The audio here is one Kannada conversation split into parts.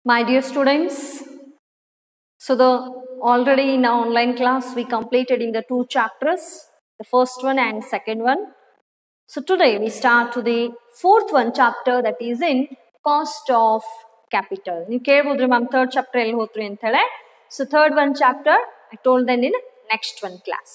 My dear students, so the already in our online class we completed in the two chapters, the first one and second one. So today we start to the fourth one chapter that is in cost of capital. ನೀವು ಕೇಳ್ಬೋದ್ರಿ ಮ್ಯಾಮ್ ಥರ್ಡ್ ಚಾಪ್ಟರ್ ಎಲ್ಲಿ ಹೋದ್ರಿ ಅಂತ ಹೇಳಿ so third one chapter I told then in next one class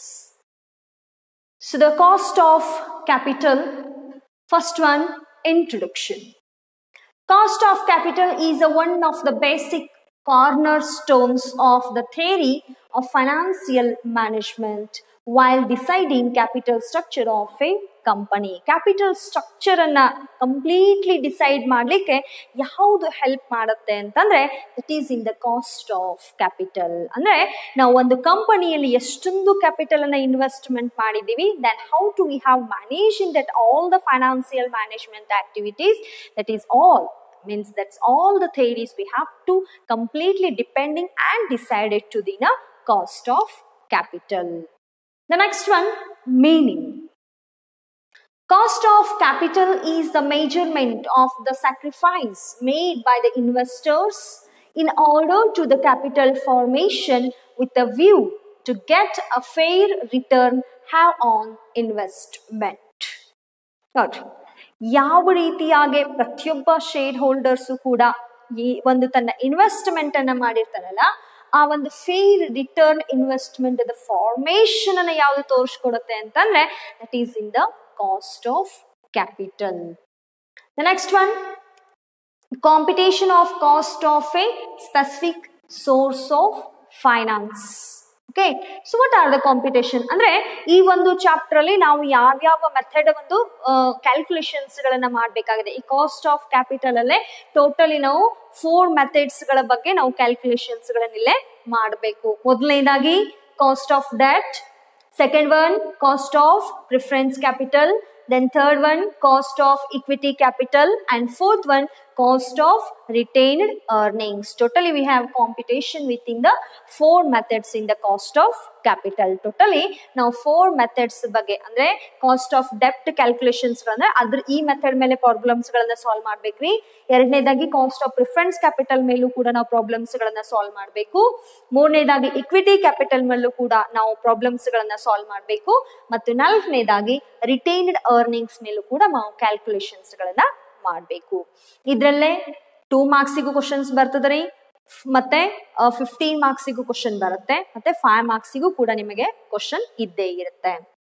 so the cost of capital first one introduction Cost of capital is a one of the basic cornerstones of the theory of financial management while deciding capital structure of a company capital structure ಅನ್ನ ಕಂಪ್ಲೀಟ್ಲಿ ಡಿಸೈಡ್ ಮಾಡಲಿಕ್ಕೆ ಯಾವುದು ಹೆಲ್ಪ್ ಮಾಡುತ್ತೆ ಅಂತಂದ್ರೆ it is in the cost of capital ಅಂದ್ರೆ ನಾವು ಒಂದು ಕಂಪನಿಯಲ್ಲಿ ಎಷ್ಟೊಂದು ಕ್ಯಾಪಿಟಲ್ ಅನ್ನ ಇನ್ವೆಸ್ಟ್ಮೆಂಟ್ ಮಾಡಿದೀವಿ then how to we have manage in that all the financial management activities that is all means that's all the theories we have to completely depending and decided to the na, cost of capital. The next one, meaning. Cost of capital is the measurement of the sacrifice made by the investors in order to the capital formation with a view to get a fair return have on investment. ನೋಡ್ರಿ ಯಾವ ರೀತಿಯಾಗಿ ಪ್ರತಿಯೊಬ್ಬ ಶೇರ್ ಹೋಲ್ಡರ್ಸು ಕೂಡ ಈ ಒಂದು ತನ್ನ ಇನ್ವೆಸ್ಟ್ಮೆಂಟ್ ಅನ್ನ ಮಾಡಿರ್ತಾರಲ್ಲ ಆ ಒಂದು ಫೇರ್ ರಿಟರ್ನ್ ಇನ್ವೆಸ್ಟ್ಮೆಂಟ್ ಫಾರ್ಮೇಶನ್ ಅನ್ನ ಯಾವ್ದು ತೋರಿಸ್ಕೊಡುತ್ತೆ ಅಂತಂದ್ರೆ that is in the cost of capital the next one computation of cost of a specific source of finance okay so what are the computation ಅಂದ್ರೆ ಈ ಒಂದು ಚಾಪ್ಟರ್ ಅಲ್ಲಿ ನಾವು ಯಾವ್ಯಾವ ಮೆಥಡ್ ಒಂದು ಕ್ಯಾಲ್ಕುಲೇಷನ್ಸ್ ಗಳನ್ನ ಮಾಡಬೇಕಾಗಿದೆ ಈ ಕಾಸ್ಟ್ ಆಫ್ ಕ್ಯಾಪಿಟಲ್ ಅಲ್ಲೇ ಟೋಟಲಿ ನಾವು ಫೋರ್ ಮೆಥಡ್ಸ್ ಗಳ ಬಗ್ಗೆ ನಾವು ಕ್ಯಾಲ್ಕುಲೇಷನ್ಸ್ ಗಳನ್ನಿಲ್ಲೇ ಮಾಡಬೇಕು ಮೊದಲನೇದಾಗಿ cost of debt second one cost of preference capital then third one cost of equity capital and fourth one cost of retained earnings totally we have computation within the four methods in the cost of capital totally now four methods ಬಗ್ಗೆ ಅಂದ್ರೆ ಕಾಸ್ಟ್ ಆಫ್ ಡೆಪ್ಟ್ ಕ್ಯಾಲ್ಕುಲೇಷನ್ಸ್ ಅಂದ್ರೆ ಅದ್ರ ಈ ಮೆಥಡ್ ಮೇಲೆ ಪ್ರಾಬ್ಲಮ್ಸ್ ಗಳನ್ನ ಸಾಲ್ವ್ ಮಾಡ್ಬೇಕ್ರಿ ಎರಡನೇದಾಗಿ ಕಾಸ್ಟ್ ಆಫ್ ಪ್ರಿಫರೆನ್ಸ್ ಕ್ಯಾಪಿಟಲ್ ಮೇಲೂ ಕೂಡ ನಾವು ಪ್ರಾಬ್ಲಮ್ಸ್ ಗಳನ್ನ ಸಾಲ್ವ್ ಮಾಡಬೇಕು ಮೂರನೇದಾಗಿ ಇಕ್ವಿಟಿ ಕ್ಯಾಪಿಟಲ್ ಮೇಲೂ ಕೂಡ ನಾವು ಪ್ರಾಬ್ಲಮ್ಸ್ ಗಳನ್ನ ಸಾಲ್ವ್ ಮಾಡಬೇಕು ಮತ್ತು ನಾಲ್ಕನೇದಾಗಿ ರಿಟೈನ್ಡ್ ಅರ್ನಿಂಗ್ಸ್ ಮೇಲೂ ಕೂಡ ನಾವು ಕ್ಯಾಲ್ಕುಲೇಷನ್ಸ್ ಗಳನ್ನ ಮಾಡಬೇಕು ಇದ್ರಲ್ಲೇ ಟೂ ಮಾರ್ಕ್ಸಿಗೂ ಕ್ವಶನ್ಸ್ ಬರ್ತದ್ರಿ ಮತ್ತೆ ಫಿಫ್ಟೀನ್ ಮಾರ್ಕ್ಸಿಗೂ ಕ್ವಶನ್ ಬರುತ್ತೆ ಮತ್ತೆ ಫೈವ್ ಮಾರ್ಕ್ಸಿಗೂ ಕೂಡ ನಿಮಗೆ ಕ್ವಶನ್ ಇದ್ದೇ ಇರುತ್ತೆ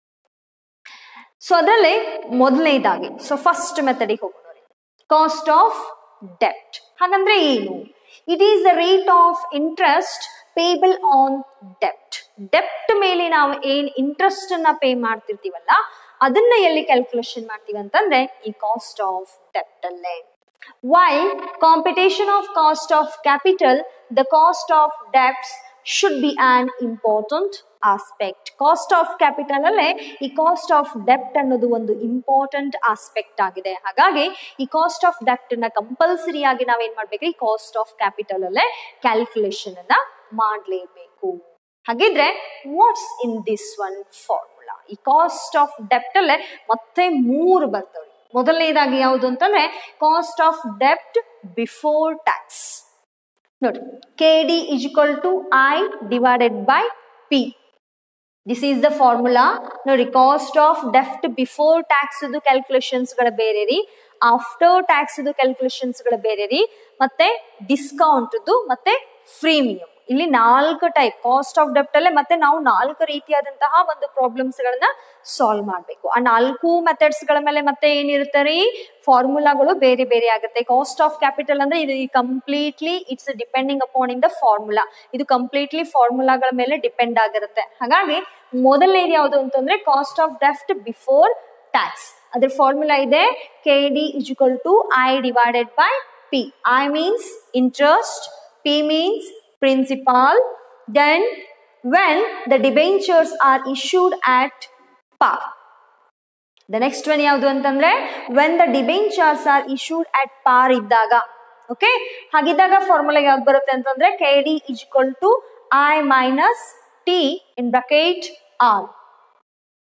ಸೊ ಅದರಲ್ಲೇ ಮೊದಲನೇದಾಗಿ ಸೊ ಫಸ್ಟ್ ಮೆಥಡಿಗೆ ಹೋಗೋಣ ಕಾಸ್ಟ್ ಆಫ್ ಡೆಪ್ಟ್ ಹಾಗಂದ್ರೆ ಏನು it is the rate of interest payable on ಡೆಪ್ಟ್ ಡೆಪ್ಟ್ ಮೇಲೆ ನಾವು ಏನ್ ಇಂಟ್ರೆಸ್ಟ್ ಅನ್ನ ಪೇ ಮಾಡ್ತಿರ್ತೀವಲ್ಲ ಅದನ್ನ ಎಲ್ಲಿ ಕ್ಯಾಲ್ಕುಲೇಷನ್ ಮಾಡ್ತೀವಿ ಅಂತಂದ್ರೆ ಈ ಕಾಸ್ಟ್ ಆಫ್ ಡೆಪ್ಟ್ ಅಲ್ಲೇ why computation of cost of capital the cost of debts should be an important aspect cost of capital ಅಲ್ಲೇ ಈ ಕಾಸ್ಟ್ ಆಫ್ ಡೆಪ್ಟ್ ಅನ್ನೋದು ಒಂದು ಇಂಪಾರ್ಟೆಂಟ್ ಆಸ್ಪೆಕ್ಟ್ ಆಗಿದೆ ಹಾಗಾಗಿ ಈ ಕಾಸ್ಟ್ ಆಫ್ ಡೆಪ್ಟ್ ನ ಕಂಪಲ್ಸರಿ ಆಗಿ ನಾವೇನ್ ಮಾಡ್ಬೇಕ್ರಿ ಕಾಸ್ಟ್ ಆಫ್ ಕ್ಯಾಪಿಟಲ್ ಅಲ್ಲೇ ಕ್ಯಾಲ್ಕುಲೇಷನ್ ಅನ್ನ ಮಾಡಲೇಬೇಕು ಹಾಗಿದ್ರೆ what's in this one formula ಈ ಕಾಸ್ಟ್ ಆಫ್ ಡೆಪ್ಟ್ ಅಲ್ಲೇ ಮತ್ತೆ ಮೂರು ಬರ್ತವೆ ಮೊದಲನೇದಾಗಿ ಯಾವುದು ಅಂತಂದ್ರೆ ಕಾಸ್ಟ್ ಆಫ್ ಡೆಪ್ಟ್ ಬಿಫೋರ್ ಟ್ಯಾಕ್ಸ್ ನೋಡಿ K D is equal to I divided by P this is the formula ನೋಡಿ ಕಾಸ್ಟ್ ಆಫ್ ಡೆಫ್ಟ್ ಬಿಫೋರ್ ಟ್ಯಾಕ್ಸ್ ಕ್ಯಾಲ್ಕುಲೇಷನ್ಸ್ ಗಳ ಬೇರೆ ರೀ ಆಫ್ಟರ್ ಟ್ಯಾಕ್ಸ್ ಕ್ಯಾಲ್ಕುಲೇಷನ್ಸ್ ಗಳ ಬೇರೆ ರೀ ಮತ್ತೆ ಡಿಸ್ಕೌಂಟ್ ಮತ್ತೆ ಫ್ರೀಮಿಯಂ ಇಲ್ಲಿ ನಾಲ್ಕು ಟೈಪ್ ಕಾಸ್ಟ್ ಆಫ್ ಡೆಪ್ಟ್ ಅಲ್ಲೇ ಮತ್ತೆ ನಾವು ನಾಲ್ಕು ರೀತಿಯಾದಂತಹ ಒಂದು ಪ್ರಾಬ್ಲಮ್ಸ್ ಗಳನ್ನ ಸಾಲ್ವ್ ಮಾಡಬೇಕು ಆ ನಾಲ್ಕು ಮೆಥಡ್ಸ್ ಗಳ ಮೇಲೆ ಮತ್ತೆ ಏನಿರುತ್ತೆ ರೀ ಫಾರ್ಮುಲಾಗಳು ಬೇರೆ ಬೇರೆ ಆಗುತ್ತೆ ಕಾಸ್ಟ್ ಆಫ್ ಕ್ಯಾಪಿಟಲ್ ಅಂದ್ರೆ ಇದು completely it's depending upon in the formula ಇದು ಕಂಪ್ಲೀಟ್ಲಿ ಫಾರ್ಮುಲಾಗಳ ಮೇಲೆ ಡಿಪೆಂಡ್ ಆಗಿರುತ್ತೆ ಹಾಗಾಗಿ ಮೊದಲನೇದು ಯಾವುದು ಅಂತಂದ್ರೆ ಕಾಸ್ಟ್ ಆಫ್ ಡೆಫ್ಟ್ ಬಿಫೋರ್ ಟ್ಯಾಕ್ಸ್ ಅದ್ರ ಫಾರ್ಮುಲಾ ಇದೆ K D equal to I divided by P I means interest P means principal then when the debentures are issued at par the next one ಯಾವುದು ಅಂತಂದ್ರೆ when the debentures are issued at par ಇದ್ದಾಗ ಓಕೆ ಹಾಗಿದ್ದಾಗ ಫಾರ್ಮುಲಾ ಯಾವ್ದು ಬರುತ್ತೆ ಅಂತಂದ್ರೆ K D is equal to I minus T in bracket R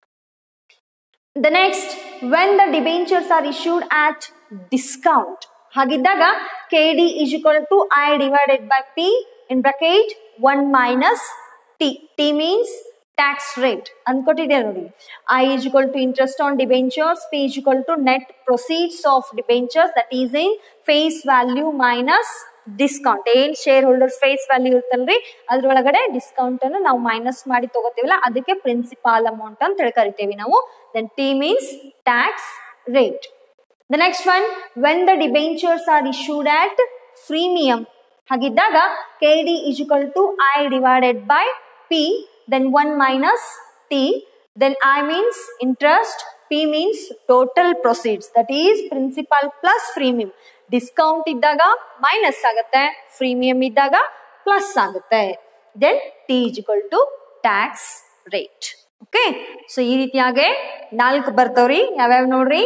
the next when the debentures are issued at discount ಹಾಗಿದ್ದಾಗ K D is equal to I divided by P in bracket one minus T T means tax rate ಅನ್ಕೊಟ್ಟಿದೆ ನೋಡಿ I is equal to interest on debentures P is equal to net proceeds of debentures that is in face value minus discount ಏನ್ ಶೇರ್ ಹೋಲ್ಡರ್ ಫೇಸ್ ವ್ಯಾಲ್ಯೂ ಇರುತ್ತಲ್ರಿ ಅದ್ರೊಳಗಡೆ ಡಿಸ್ಕೌಂಟ್ ಅನ್ನು ನಾವು ಮೈನಸ್ ಮಾಡಿ ತಗೋತೀವಲ್ಲ ಅದಕ್ಕೆ ಪ್ರಿನ್ಸಿಪಾಲ್ ಅಮೌಂಟ್ ಅಂತ ಹೇಳಿ ಕರಿತೇವೆ ನಾವು then T means tax rate the next one when the debentures are issued at premium ಹಾಗಿದ್ದಾಗ K D equal to I divided by P then one minus T then I means interest P means total proceeds that is principal plus premium discount ಇದ್ದಾಗ ಮೈನಸ್ ಆಗುತ್ತೆ ಫ್ರೀಮಿಯಂ ಇದ್ದಾಗ ಪ್ಲಸ್ ಆಗುತ್ತೆ then T equal to tax rate okay so ಈ ರೀತಿಯಾಗೆ ನಾಲ್ಕು ಬರ್ತವ್ರಿ ಯಾವ್ಯಾವ ನೋಡ್ರಿ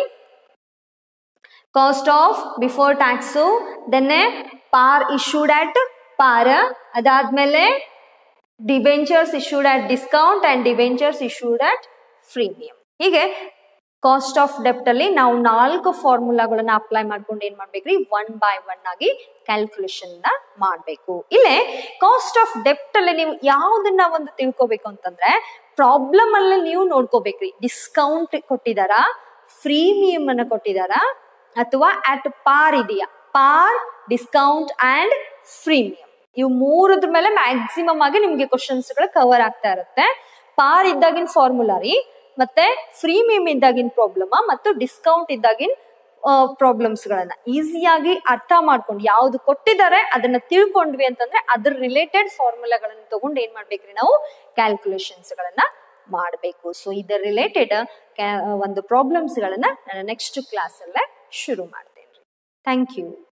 ಕಾಸ್ಟ್ ಆಫ್ ಬಿಫೋರ್ ಟ್ಯಾಕ್ಸು ದೆನ್ನೆ ಪಾರ್ ಇಶ್ಯೂಡ್ ಅಟ್ ಪಾರ್ ಅದಾದ್ಮೇಲೆ debentures issued at discount and debentures issued at premium ಹೀಗೆ ಕಾಸ್ಟ್ ಆಫ್ ಡೆಪ್ಟ್ ಅಲ್ಲಿ ನಾವು ನಾಲ್ಕು ಫಾರ್ಮುಲಾಗಳನ್ನ ಅಪ್ಲೈ ಮಾಡ್ಕೊಂಡು ಏನ್ ಮಾಡ್ಬೇಕ್ರಿ ಒನ್ ಬೈ ಒನ್ ಆಗಿ ಕ್ಯಾಲ್ಕುಲೇಷನ್ ಮಾಡಬೇಕು ಇಲ್ಲೇ ಕಾಸ್ಟ್ ಆಫ್ ಡೆಪ್ಟ್ ಅಲ್ಲಿ ನೀವು ಯಾವ್ದನ್ನ ಒಂದು ತಿಳ್ಕೊಬೇಕು ಅಂತಂದ್ರೆ ಪ್ರಾಬ್ಲಮ್ ಅಲ್ಲಿ ನೀವು ನೋಡ್ಕೋಬೇಕ್ರಿ ಡಿಸ್ಕೌಂಟ್ ಕೊಟ್ಟಿದಾರ ಫ್ರೀಮಿಯಂ ಅನ್ನ ಕೊಟ್ಟಿದಾರ ಅಥವಾ ಅಟ್ ಪಾರ್ ಇದೆಯಾ ಪಾರ್ ಡಿಸ್ಕೌಂಟ್ ಅಂಡ್ ಫ್ರೀಮಿಯಂ ಇವು ಮೂರದ್ರ ಮೇಲೆ ಮ್ಯಾಕ್ಸಿಮಮ್ ಆಗಿ ನಿಮ್ಗೆ ಕ್ವಶನ್ಸ್ ಗಳು ಕವರ್ ಆಗ್ತಾ ಇರುತ್ತೆ ಪಾರ್ ಇದ್ದಾಗಿನ ಫಾರ್ಮುಲಾ ರೀ ಮತ್ತೆ ಫ್ರೀಮಿಯಂ ಇದ್ದಾಗಿನ ಪ್ರಾಬ್ಲಮ್ ಮತ್ತು ಡಿಸ್ಕೌಂಟ್ ಇದ್ದಾಗಿನ ಪ್ರಾಬ್ಲಮ್ಸ್ ಗಳನ್ನ ಈಸಿಯಾಗಿ ಅರ್ಥ ಮಾಡ್ಕೊಂಡು ಯಾವ್ದು ಕೊಟ್ಟಿದ್ದಾರೆ ಅದನ್ನ ತಿಳ್ಕೊಂಡ್ವಿ ಅಂತಂದ್ರೆ ಅದ್ರ ರಿಲೇಟೆಡ್ ಫಾರ್ಮುಲಾಗಳನ್ನ ತಗೊಂಡು ಏನ್ ಮಾಡ್ಬೇಕ್ರಿ ನಾವು ಕ್ಯಾಲ್ಕುಲೇಷನ್ಸ್ ಗಳನ್ನ ಮಾಡಬೇಕು ಸೊ ಇದರ ರಿಲೇಟೆಡ್ ಒಂದು ಪ್ರಾಬ್ಲಮ್ಸ್ ಗಳನ್ನ ನಾನು ನೆಕ್ಸ್ಟ್ ಕ್ಲಾಸ್ ಅಲ್ಲೇ ಶುರು ಮಾಡ್ತೇನೆ ಥ್ಯಾಂಕ್ ಯು